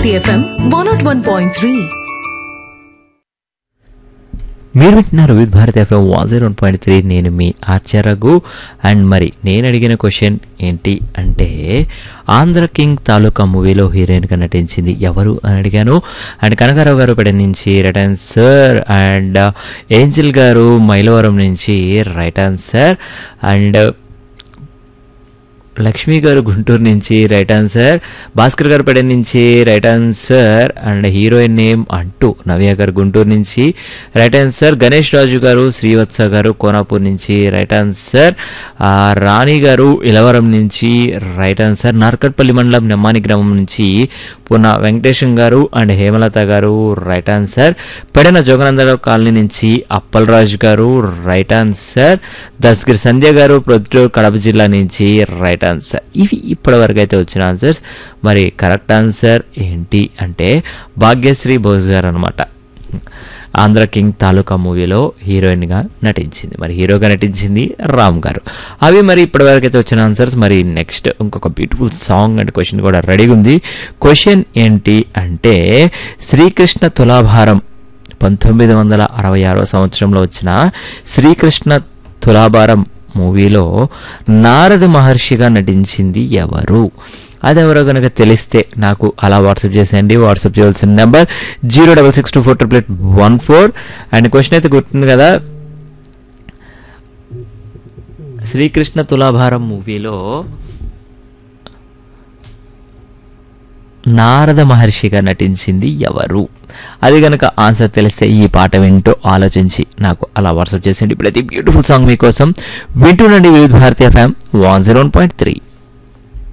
FM one not one point three మీరు వింటున్నారు with Bharat FM one zero one point three నేను మీ ఆర్చరగు and మరి నేను అడిగిన క్వశ్చన్ ఏంటి అంటే ఆంధ్ర కింగ్ తాలూకా మూవీలో హీరోయిన్గా నటించింది ఎవరు అని అడిగాను అండ్ కనకారావు గారు పెడ నుంచి రైట్ ఆన్సర్ అండ్ ఏంజిల్ గారు మైలవరం నుంచి రైట్ ఆన్సర్ అండ్ లక్ష్మి గారు గుంటూరు నుంచి రైట్ ఆన్సర్ భాస్కర్ గారు పెడ నుంచి right answer and heroine name అంటూ నవ్య గారు గుంటూరు నుంచి రైట్ ఆన్సర్ గణేష్ రాజు గారు శ్రీవత్స గారు కోనాపూర్ నుంచి రైట్ ఆన్సర్ ఆ, రాణి గారు ఇలవరం నుంచి రైట్ ఆన్సర్ నార్కట్పల్లి మండలం నెమ్మాని గ్రామం నుంచి పున వెంకటేశం గారు అండ్ హేమలత గారు right answer Pedana Joganandarao colony నుంచి అప్పలరాజు గారు రైట్ ఆన్సర్ దస్గిరి సంధ్య గారు ప్రొద్దుటూరు కడప జిల్లా నుంచి రైట్ ఆన్సర్ ఇవి ఇప్పటి వరకు అయితే వచ్చిన ఆన్సర్స్ మరి కరెక్ట్ ఆన్సర్ ఏంటి అంటే భాగ్యశ్రీ బోస్ గారు అనమాట ఆంధ్ర కింగ్ తాలూకా మూవీలో హీరోయిన్గా నటించింది మరి హీరోగా నటించింది రామ్ గారు అవి మరి ఇప్పటివరకు అయితే వచ్చిన ఆన్సర్స్ మరి నెక్స్ట్ ఇంకొక బ్యూటిఫుల్ సాంగ్ అండ్ క్వశ్చన్ కూడా రెడీగా ఉంది క్వశ్చన్ ఏంటి అంటే శ్రీకృష్ణ తులాభారం పంతొమ్మిది వందల అరవై ఆరో సంవత్సరంలో వచ్చిన శ్రీకృష్ణ తులాభారం మూవీలో నారద మహర్షిగా నటించింది ఎవరు అది ఎవరో కనుక తెలిస్తే నాకు అలా వాట్సాప్ చేసేయండి వాట్సాప్ చేయాల్సిన number zero double six two four triple eight one four and question అయితే గుర్తుంది కదా శ్రీకృష్ణ తులాభారం మూవీలో నారద మహర్షిగా నటించింది ఎవరు అది గనక ఆన్సర్ తెలిస్తే ఈ పాట వింటూ ఆలోచించి నాకు అలా వాట్సాప్ చేసేయండి ఇప్పుడైతే బ్యూటిఫుల్ సాంగ్ మీకోసం వింటుండండి వివిధ భారతీయ ఫ్యామ్ వన్ జీరో పాయింట్ త్రీ